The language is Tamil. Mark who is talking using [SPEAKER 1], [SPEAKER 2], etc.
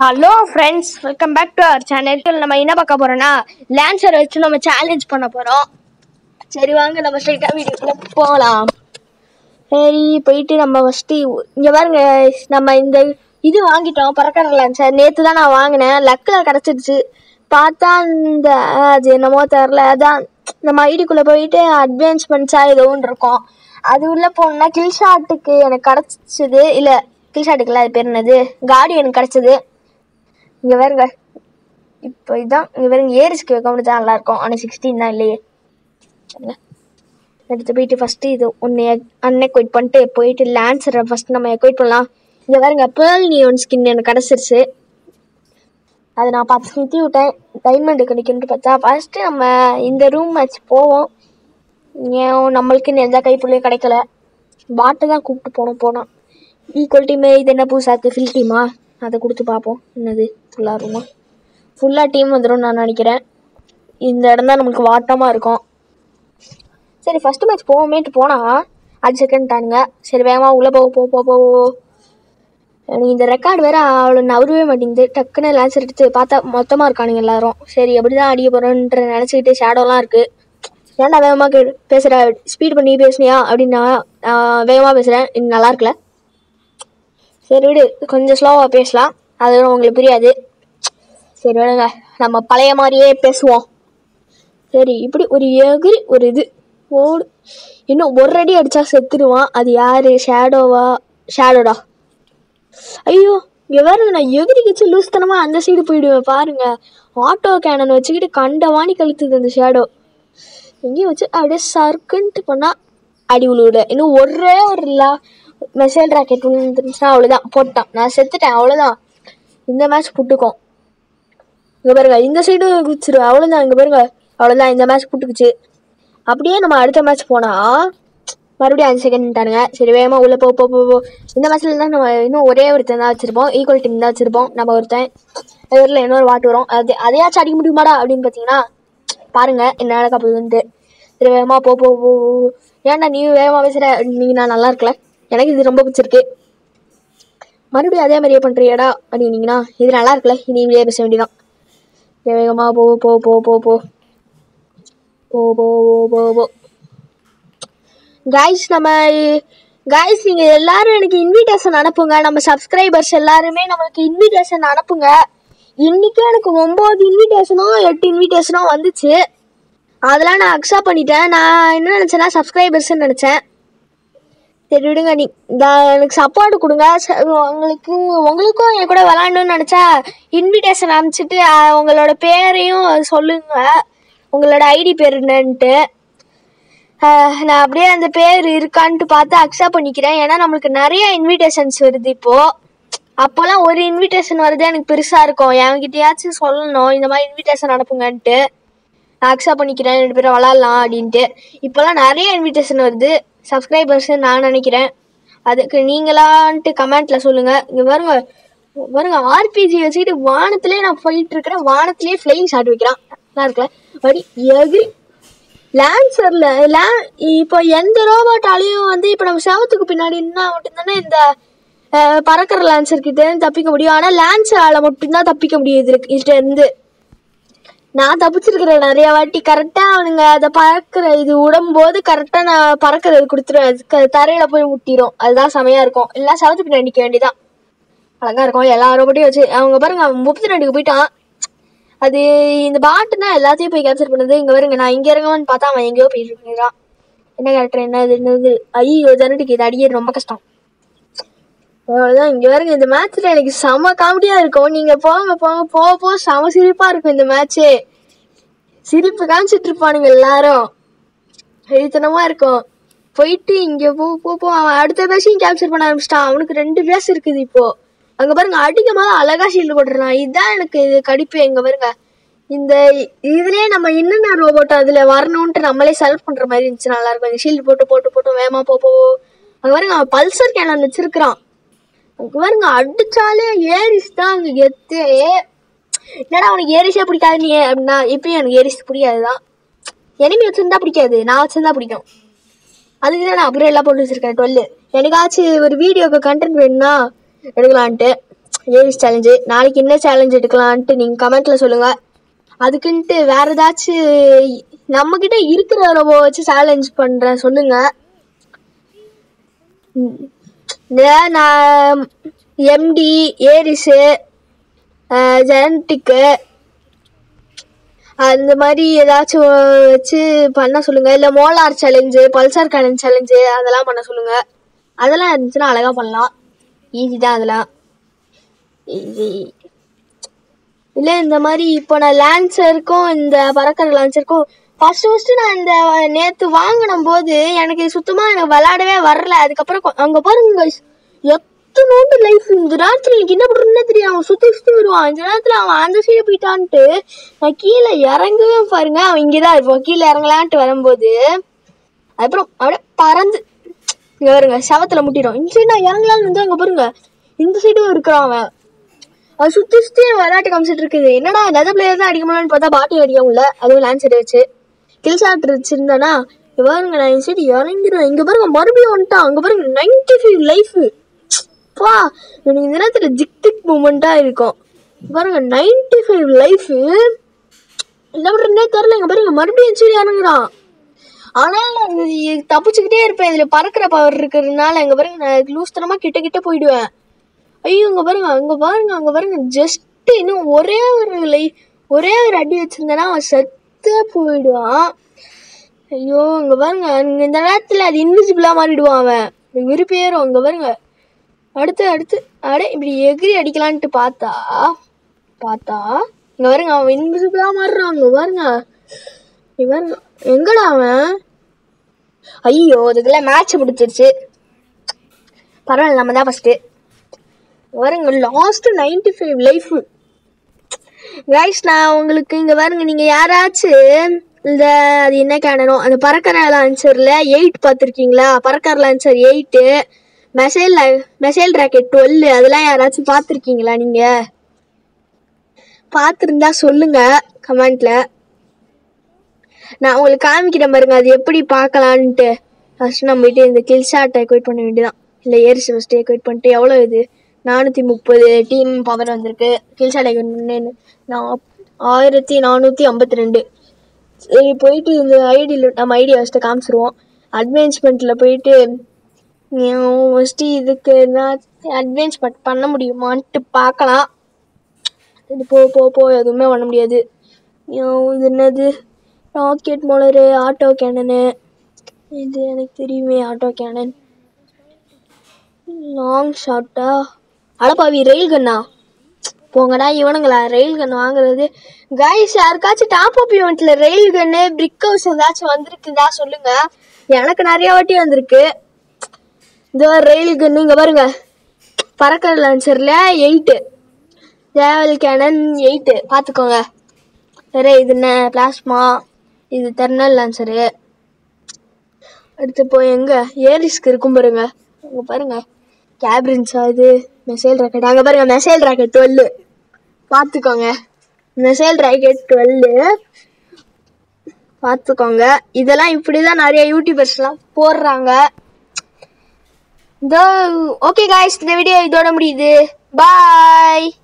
[SPEAKER 1] Hello friends welcome back to our channel நம்ம என்ன பார்க்க போறோம்னா லான்சர் வச்சு நம்ம சேலஞ்ச் பண்ண போறோம் சரி வாங்க நம்ம ஸ்ட்ரைட்டாக வீடியோக்குள்ள போகலாம் சரி போயிட்டு நம்ம ஃபஸ்ட்டு இங்கே பாருங்க நம்ம இந்த இது வாங்கிட்டோம் பறக்கிற லான்சர் நேற்று தான் நான் வாங்கினேன் லக்கில் கிடச்சிருச்சு பார்த்தா இந்த அது என்னமோ தெரில அதான் நம்ம ஐடிக்குள்ளே போயிட்டு அட்வான்ஸ்மெண்ட்ஸா ஏதோ ஒன்று இருக்கும் அது உள்ளே போனோம்னா கில் ஷாட்டுக்கு எனக்கு கிடச்சிது இல்லை கில் ஷாட்டுக்குள்ள அது பேர் என்னது காடி எனக்கு கிடச்சிது இங்கே வேறுங்க இப்போ இதுதான் இங்கே வேறுங்க ஏரிஸ்க்கு வைக்க முடிஞ்சா நல்லாயிருக்கும் ஆனால் சிக்ஸ்டீன் தான் இல்லையே சரிங்க. எடுத்து போயிட்டு ஃபஸ்ட்டு இது ஒன்று அன்எக்வைட் பண்ணிட்டு போயிட்டு லான்சரை ஃபஸ்ட் நம்ம எக்வைட் பண்ணலாம் இங்கே வேறுங்க பேர்ல் நியோன் ஸ்கின் எனக்கு கிடச்சிருச்சு அதை நான் பார்த்து சுற்றி விட்டேன் டைமண்ட் கிடைக்குன்ட்டு பார்த்தா ஃபஸ்ட்டு நம்ம இந்த ரூம் மேட்ச் போவோம் ஏன் நம்மளுக்குன்னு எந்த கைப்புள்ளையும் கிடைக்கல பாட்டை தான் கூப்பிட்டு போனோம் போனோம் ஈக்குவல் டீமு இது என்ன புதுசாக ஃபில் டீமா அதை கொடுத்து பார்ப்போம் என்னது ஃபுல்லாக ரூமா ஃபுல்லாக டீம் வந்துடும் நான் நினைக்கிறேன் இந்த இடம் தான் நம்மளுக்கு வாட்டமாக இருக்கும் சரி ஃபஸ்ட்டு மேட்ச் போவோமேட்டு போனால் அது செகண்ட் டானுங்க சரி வேகமாக உள்ளே போ போ போ போ எனக்கு இந்த ரெக்கார்டு வேற அவ்வளோ நவரவே மாட்டேங்குது டக்குன்னு லான்சர் எடுத்து பார்த்தா மொத்தமாக இருக்கானுங்க எல்லாரும் சரி எப்படி தான் அடிக்க போகிறோன்ற நினச்சிக்கிட்டு ஷேடோலாம் இருக்குது ஏன்டா வேகமாக கே பேசுகிற ஸ்பீட் பண்ணி பேசுனியா அப்படின்னு நான் வேகமாக பேசுகிறேன் இது நல்லா இருக்குல்ல சரி விடு கொஞ்சம் ஸ்லோவாக பேசலாம் அது உங்களுக்கு புரியாது சரி விடுங்க நம்ம பழைய மாதிரியே பேசுவோம் சரி இப்படி ஒரு எகிரி ஒரு இது ஓடு இன்னும் ஒரு அடி அடித்தா செத்துடுவான் அது யார் ஷேடோவா ஷேடோடா ஐயோ இங்கே வேறு நான் எகிரி கிச்சு லூஸ்தனமாக அந்த சைடு போயிடுவேன் பாருங்க ஆட்டோ கேனன் வச்சுக்கிட்டு கண்டவாணி கழுத்துது அந்த ஷேடோ எங்கேயும் வச்சு அப்படியே சர்க்குன்ட்டு பண்ணால் அடி உழுவிட இன்னும் ஒரே ஒரு லா மெசேஜ் ராக்கெட் விழுந்துருந்துச்சுன்னா அவ்வளோதான் போட்டான் நான் செத்துட்டேன் அவ்வளோதான் இந்த மேட்ச் புட்டுக்கும் இங்கே பாருங்க இந்த சைடு குச்சிருவேன் அவ்வளோதான் இங்கே பாருங்க அவ்வளோதான் இந்த மேட்ச் புட்டுக்குச்சு அப்படியே நம்ம அடுத்த மேட்ச் போனால் மறுபடியும் அஞ்சு செகண்ட்டானுங்க சரி வேகமாக உள்ளே போ போ போ போ. இந்த மேட்ச்சில் தான் நம்ம இன்னும் ஒரே ஒருத்தன் தான் வச்சுருப்போம் ஈக்குவல் டீம் தான் வச்சுருப்போம் நம்ம ஒருத்தன் எதிரில் இன்னொரு வாட்டு வரும் அது அதையாச்சும் அடிக்க முடியுமாடா அப்படின்னு பார்த்தீங்கன்னா பாருங்க என்ன நடக்க போகுதுன்ட்டு சரி வேகமாக போ போ போ போ. ஏன்டா நீ வேகமாக பேசுகிற நீங்கள் நான் நல்லா இருக்கல எனக்கு இது ரொம்ப பிடிச்சிருக்கு மறுபடியும் அதே மாதிரியே பண்ணுறியாடா அப்படின்னீங்கன்னா இது நல்லா இருக்குல்ல இனி இப்படியே பேச வேண்டியதான் சரி, வேகமாக போ போ போ போ போ போ போ போ போ போ கைஸ் நம்ம கைஸ் நீங்கள் எல்லாரும் எனக்கு இன்விடேஷன் அனுப்புங்க நம்ம சப்ஸ்கிரைபர்ஸ் எல்லாருமே நம்மளுக்கு இன்விடேஷன் அனுப்புங்க இன்றைக்கே எனக்கு ஒம்பது இன்விடேஷனோ எட்டு இன்விடேஷனோ வந்துச்சு அதெல்லாம் நான் அக்செப்ட் பண்ணிட்டேன் நான் என்ன நினச்சேன்னா சப்ஸ்கிரைபர்ஸ்ன்னு நினச்சேன் சரி விடுங்க நீ இந்த எனக்கு சப்போர்ட் கொடுங்க ச- உங்களுக்கு உங்களுக்கும் என் கூட விளாடணும்னு நினச்சா இன்விடேஷன் அனுப்பிச்சிட்டு அஹ், உங்களோட பேரையும் சொல்லுங்க உங்களோட ஐடி பேர் என்னன்ட்டு அஹ், நான் அப்படியே அந்த பேர் இருக்கான்ட்டு பார்த்து அக்செப்ட் பண்ணிக்கிறேன் ஏன்னா நம்மளுக்கு நிறைய இன்விடேஷன்ஸ் வருது இப்போது அப்போல்லாம் ஒரு இன்விடேஷன் வருது எனக்கு பெருசாக இருக்கும் என்கிட்டயாச்சும் சொல்லணும் இந்த மாதிரி இன்விடேஷன் அனுப்புங்கன்ட்டு நான் அக்செப்ட் பண்ணிக்கிறேன் ரெண்டு பேரும் விளாட்லாம் அப்படின்ட்டு இப்போல்லாம் நிறைய இன்விடேஷன் வருது சப்ஸ்கிரைபர்ஸ்னு நான் நினைக்கிறேன் அதுக்கு நீங்களான்ட்டு கமெண்ட்டில் சொல்லுங்கள் இங்கே பாருங்க பாருங்க ஆர்பிஜி வச்சுக்கிட்டு வானத்திலே நான் போயிட்டு இருக்கிறேன் வானத்திலே ஃப்ளைங் ஷாட் வைக்கிறான் நல்லா இருக்குல்ல படி எகிரி லான்சரில் லே இப்போ எந்த ரோபோட்டாலையும் வந்து இப்போ நம்ம செவத்துக்கு பின்னாடி இருந்தால் மட்டும்தானே இந்த அஹ், பறக்கிற லான்சர் கிட்ட இருந்து தப்பிக்க முடியும் ஆனால் லான்சரால் மட்டும்தான் தப்பிக்க முடியுது இதுல- இதுல இருந்து நான் தப்பிச்சிருக்கிறேன் நிறைய வாட்டி கரெக்டாக அவனுங்க அதை பறக்கிற இது விடும்போது கரெக்டாக நான் பறக்கிறது கொடுத்துருவேன் அதுக்கு தரையில் போய் முட்டிடும் அதுதான் செமையாக இருக்கும் இல்லை செவத்து பின்னாடி நிற்க வேண்டியதான் அழகா இருக்கும் எல்லா ரோபோட்டையும் வச்சு அவங்க பாருங்க அவன் முப்பத்தி ரெண்டுக்கு போயிட்டான் அது இந்த பாட்டு தான் எல்லாத்தையும் போய் கேப்சர் பண்ணுது இங்கே வருங்க நான் இங்கே இறங்குவேன்னு பார்த்தா அவன் எங்கேயோ போயிட்டு இருக்கிறான் என்ன கேரக்டர் என்ன இது என்னது ஐயோ ஜனட்டுக்கு இது அடிக்கிறது ரொம்ப கஷ்டம் அவ்வளோதான் இங்கே வருங்க இந்த மேட்ச்சில் எனக்கு செம காமெடியாக இருக்கும் நீங்கள் போங்க போங்க போக போக செம சிரிப்பாக இருக்கும் இந்த மேட்ச்சு சிரிப்பு காமிச்சிட்டு இருப்பானுங்க எல்லாரும் எழுத்தனமாக இருக்கும் போயிட்டு இங்கே போ போ போ அவன் அடுத்த பேசையும் கேப்சர் பண்ண ஆரம்பிச்சிட்டான் அவனுக்கு ரெண்டு பேஸ் இருக்குது இப்போ அங்கே பாருங்க அடிக்கும் போது அழகா ஷீல்டு போட்டுறான் இதுதான் எனக்கு இது கடிப்பு எங்க பாருங்க இந்த இதுலயே நம்ம என்னென்ன ரோபோட் அதுல வரணும்ட்டு நம்மளே செலக்ட் பண்ற மாதிரி இருந்துச்சு நல்லா இருக்கும் ஷீல்டு போட்டு போட்டு போட்டு வேகமா போ போ அங்க பாருங்க அவன் பல்சர் கேனன் வச்சிருக்கிறான் அங்க பாருங்க அடிச்சாலே ஏரிஸ் தான் அங்க கெத்தே என்னடா அவனுக்கு ஏரிஸே பிடிக்காது நீ அப்படின்னா இப்பயும் எனக்கு ஏரிஸ் பிடிக்காதுதான் எனிமி வச்சிருந்தா பிடிக்காது நான் வச்சிருந்தா பிடிக்கும் அதுக்கு தான் நான் அப்புறம் எல்லாம் போட்டு வச்சிருக்கேன் டுவெல் எனக்காச்சும் ஒரு வீடியோக்கு கண்டென்ட் வேணும்னா எடுக்கலான்ட்டு ஏரிஸ் சேலஞ்சு நாளைக்கு என்ன சேலஞ்ச் எடுக்கலான்ட்டு நீங்கள் கமெண்ட்டில் சொல்லுங்கள் அதுக்குன்ட்டு வேற ஏதாச்சும் நம்மக்கிட்ட இருக்கிற ரோபோ வச்சு சேலஞ்ச் பண்ணுறேன் சொல்லுங்கள் நான் எம்டி ஏரிஸு ஜெனட்டிக்கு அந்த மாதிரி ஏதாச்சும் வச்சு பண்ண சொல்லுங்க இல்லை மோலார் சேலஞ்சு பல்சார் கேலன் சேலஞ்சு அதெல்லாம் பண்ண சொல்லுங்க அதெல்லாம் இருந்துச்சுன்னா அழகாக பண்ணலாம் ஈஸி தான் அதெல்லாம் ஈஸி இல்லை இந்த மாதிரி இப்போ நான் லான்சருக்கும் இந்த பறக்கிற லான்சருக்கும் ஃபர்ஸ்ட் ஃபர்ஸ்ட் நான் இந்த நேற்று வாங்கின போது எனக்கு சுத்தமாக எனக்கு விளையாடவே வரல அதுக்கப்புறம் கொ- அங்கே பாருங்க guys, எத்தனோண்டு லைஃப் இந்த நேரத்தில் எனக்கு என்ன பண்ணுறதுன்னு தெரியும் அவன் சுற்றி சுற்றி வருவான் இந்த நேரத்தில் அவன் அந்த சைடு போயிட்டான்ட்டு நான் கீழே இறங்கவே பாருங்க அவன் இங்கே தான் இருப்பான் கீழே இறங்கலான்ட்டு வரும்போது அப்புறம் அப்படியே பறந்து இங்கே வருங்க சவத்தில் முட்டிடும் இந்த சைடு நான் இறங்கலான்னு வந்து அங்கே பாருங்க இந்த சைடும் இருக்கிறான் அவன் அது சுற்றி சுற்றி விளையாட்டு காமிச்சிட்டு இருக்குது என்னடா நெத பிளேயர் தான் அடிக்க முடியலன்னு பார்த்தா பாட்டி அடிக்க முடியல அதுவும் லான்சர் வச்சு கில் ஷாட் வச்சிருந்தானா இங்க பாருங்க நான் இந்த சைடு இறங்கிடுவேன் இங்கே பாருங்க மறுபடியும் வந்துட்டான் அங்கே பாருங்க நைன்டி ஃபைவ் லைஃபு பா எனக்கு இந்த நேரத்தில் ஜிக் டிக் மூமெண்ட்டாக இருக்கும் பாருங்க நைன்டி ஃபைவ் லைஃபு என்ன பண்ணுறதுனே தெரில இங்கே பாருங்க மறுபடியும் சரி இறங்குறான் ஆனால் நான் இது தப்பிச்சுக்கிட்டே இருப்பேன் இதில் பறக்கிற பவர் இருக்கிறதுனால இங்கே பாருங்க நான் லூஸ்தனமாக கிட்ட கிட்ட போயிடுவேன் ஐயோ இங்கே பாருங்க அங்கே பாருங்க அங்கே பாருங்க ஜஸ்ட் இன்னும் ஒரே ஒரு லை ஒரே ஒரு அடி வச்சிருந்தேன்னா அவன் செத்தே போயிடுவான் ஐயோ இங்கே பாருங்க இங்க இந்த நேரத்தில் அது இன்விசிபிளாக மாறிடுவான் அவன் எனக்கு விருப்பேறும் இங்கே பாருங்க அடுத்து அடுத்து அடே இப்படி எகிரி அடிக்கலான்ட்டு பார்த்தா பார்த்தா இங்கே பாருங்க அவன் இன்விசிபிளாக மாறுறான் இங்கே பாருங்க இங்க பாருங்க எங்கடா அவன் ஐயோ அதுக்குள்ள மேட்ச் பிடிச்சிருச்சு பரவாயில்ல நம்ம தான் ஃபஸ்ட்டு பாருங்க last ninety five life guys நான் உங்களுக்கு இங்கே பாருங்க நீங்கள் யாராச்சும் இந்த அது என்ன கேனனோ அந்த பறக்கிற லான்ச்சரில் எயிட் பார்த்துருக்கீங்களா பறக்கிற launcher eight missile missile rocket டுவெல் அதெல்லாம் யாராச்சும் பார்த்துருக்கீங்களா நீங்கள் பார்த்துருந்தா சொல்லுங்க கமெண்ட்ல நான் உங்களுக்கு காமிக்கிறேன் பாருங்க அது எப்படி பார்க்கலான்ட்டு ஃபர்ஸ்ட் நம்ம போயிட்டு இந்த கில் ஷாட் எக்வைட் பண்ண வேண்டியதான் இல்லை ஏரிஸ் ஃபஸ்ட்டு எக்வைட் பண்ணிட்டு எவ்வளோ இது நானூற்றி முப்பது டீம் பவர் வந்திருக்கு கில் ஷாட் எக்வைட் பண்ணேன்னு நான் ஆயிரத்தி நானூற்றி ஐம்பத்தி ரெண்டு சரி போயிட்டு இந்த ஐடியில் நம்ம ஐடியா ஃபஸ்ட்டு காமிச்சிருவோம் அட்வான்ஸ்மெண்ட்டில் போயிட்டு ஃபஸ்ட்டு இதுக்கு நான் அட்வான்ஸ்மெண்ட் பண்ண முடியுமான்ட்டு பார்க்கலாம் இது போ போ போ எதுவுமே பண்ண முடியாது ஐயோ, இது என்னது ராக்கெட் மோலரு ஆட்டோ கேனனு இது எனக்கு தெரியுமே ஆட்டோ கேனன் லாங் ஷாட்டா அடப்பாவி ரெயில் கண்ணா போங்கடா இவனுங்களா ரெயில் கன் வாங்குறது கைஸ் யாருக்காச்சும் டாப் அப் ஈவெண்ட்ல ரெயில் கன்னு பிரிக் ஹவுஸ் ஏதாச்சும் வந்திருக்குதா சொல்லுங்க எனக்கு நிறைய வாட்டி வந்திருக்கு இந்த ரெயில் கன்னு இங்க பாருங்க பறக்கிற லான்ச்சர்ல எயிட்டு ஜேவல் கேனன் எயிட்டு பார்த்துக்கோங்க வேற இது என்ன பிளாஸ்மா இது தெர்னல் லான்சரு அடுத்து போய் எங்க ஏரிஸ்க்கு இருக்கும் பாருங்க அங்க பாருங்க கேப்ரின்ஸா இது மெசைல் ராக்கெட் அங்க பாருங்க மெசைல் ராக்கெட் டுவெல்லு பார்த்துக்கோங்க மெசைல் ராக்கெட் டுவெல்லு பார்த்துக்கோங்க இதெல்லாம் இப்படி தான் நிறைய யூடியூபர்ஸ்லாம் போடுறாங்க இந்த ஓகே காய்ஸ் இந்த வீடியோ இதோட முடியுது பாய்